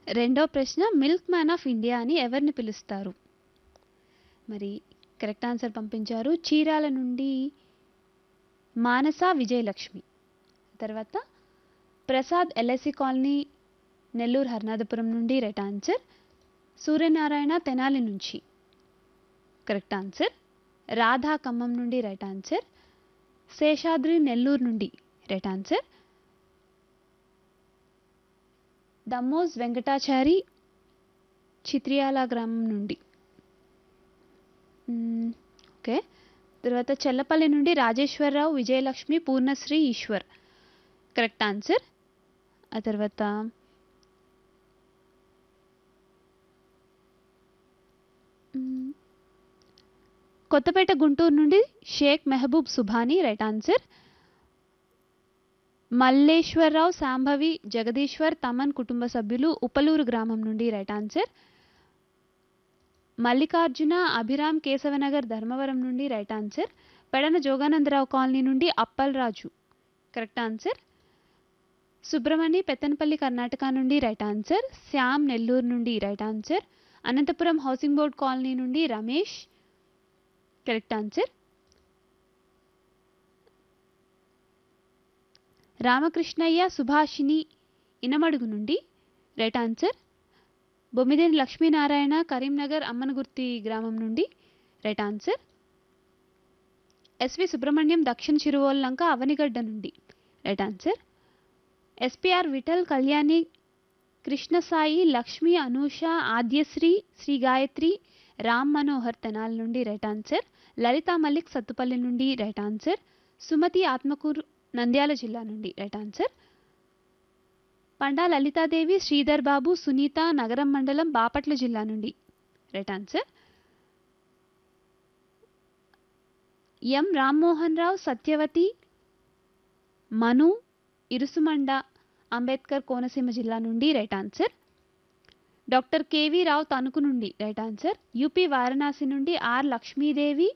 రెండో ప్రశ్న milk man of India అని ఎవరిని పిలుస్తారు మరి కరెక్ట్ ఆన్సర్ పంపించారు చీరాల నుండి మానస విజయలక్ష్మి తర్వాత ప్రసాద్ ఎల్ఐసి కాలనీ నెల్లూరు హర్నాథపురం నుండి రైట్ ఆన్సర్ సూర్యనారాయణ తెనాలి నుంచి కరెక్ట్ ఆన్సర్ రాధా ఖమ్మం నుండి రైట్ ఆన్సర్ శేషాద్రి నెల్లూరు నుండి రైట్ ఆన్సర్ దమ్మోజ్ వెంకటాచారి చిత్రియాల గ్రామం నుండి మ్మ్, ఓకే తర్వాత చెల్లపల్లి నుండి రాజేశ్వరరావు విజయలక్ష్మి పూర్ణశ్రీ ఈశ్వర్ కరెక్ట్ ఆన్సర్ ఆ తర్వాత మ్మ్, కొత్తపేట గుంటూరు నుండి షేక్ మెహబూబ్ సుభాని రైట్ ఆన్సర్ మల్లేశ్వరరావు శాంభవి జగదీశ్వర్ తమన్ కుటుంబ సభ్యులు ఉపలూరు గ్రామం నుండి రైట్ ఆన్సర్ మల్లికార్జున అభిరామ్ కేశవనగర్ ధర్మవరం నుండి right answer Pedana Joganandarao colony నుండి అప్పల్రాజు కరెక్ట్ ఆన్సర్ సుబ్రమణి పెత్తనపల్లి కర్ణాటక నుండి రైట్ ఆన్సర్ శ్యామ్ నెల్లూరు నుండి right answer Anantapuram housing board colony నుండి రమేష్ కరెక్ట్ ఆన్సర్ రామకృష్ణయ్య సుభాషిణి ఇనమడుగు నుండి రైట్ ఆన్సర్ బొమ్మిదేని లక్ష్మీనారాయణ కరీంనగర్ అమ్మనగుర్తి గ్రామం నుండి రైట్ ఆన్సర్ ఎస్వి సుబ్రహ్మణ్యం దక్షిణ చిరువోల్లంక అవనిగడ్డ నుండి right answer SPR Vithal Kalyani Krishnasai Lakshmi Anusha Aadyasri Sri Gayatri Ram Manohar Tenali నుండి రైట్ ఆన్సర్ లలితా మల్లిక్ సత్తుపల్లి నుండి రైట్ ఆన్సర్ సుమతి ఆత్మకూరు నంద్యాల జిల్లా నుండి రైట్ ఆన్సర్ పండా లలితాదేవి శ్రీధర్ బాబు సునీత నగరం మండలం బాపట్ల జిల్లా నుండి right answer M Rammohan Rao Satyavathi Manu Irusumanda Ambedkar Konaseema జిల్లా నుండి right answer doctor KV Rao Tanuku నుండి రైట్ ఆన్సర్ యూపీ వారణాసి నుండి R Lakshmidevi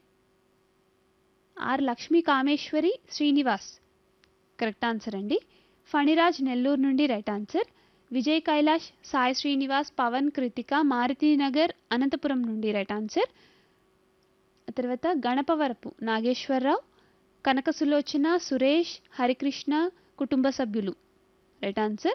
are Lakshmi Kameswari Srinivas correct answer అండి ఫణిరాజ్ నెల్లూరు నుండి రైట్ ఆన్సర్ విజయ్ కైలాష్ సాయి శ్రీనివాస్ పవన్ కృతిక మారుతినగర్ అనంతపురం నుండి రైట్ ఆన్సర్ ఆ తర్వాత గణపవరపు నాగేశ్వరరావు కనక సులోచన సురేష్ హరికృష్ణ కుటుంబ సభ్యులు రైట్ ఆన్సర్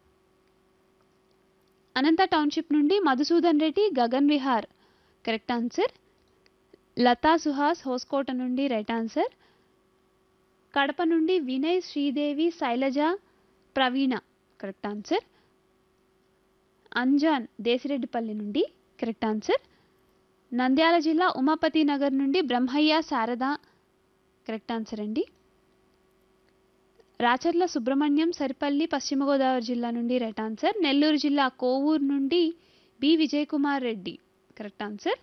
అనంత టౌన్షిప్ నుండి మధుసూదన్ రెడ్డి గగన్ విహార్ కరెక్ట్ ఆన్సర్ లతా సుహాస్ హోస్కోట నుండి రైట్ ఆన్సర్ కడప నుండి వినయ్ శ్రీదేవి శైలజ ప్రవీణ కరెక్ట్ ఆన్సర్ అంజాన్ దేశిరెడ్డిపల్లి నుండి కరెక్ట్ ఆన్సర్ నంద్యాల జిల్లా ఉమాపతి నగర్ నుండి బ్రహ్మయ్య శారద కరెక్ట్ ఆన్సర్ అండి రాచర్ల సుబ్రహ్మణ్యం సరిపల్లి పశ్చిమ గోదావరి జిల్లా నుండి రైట్ ఆన్సర్ నెల్లూరు జిల్లా కోవూరు నుండి B Vijay Kumar Reddy correct answer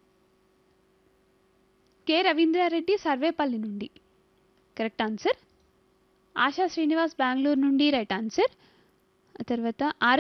K Ravindrareddy Sarvepalli నుండి కరెక్ట్ ఆన్సర్ ఆశా శ్రీనివాస్ బెంగళూరు నుండి రైట్ ఆన్సర్ ఆ తర్వాత ఆర్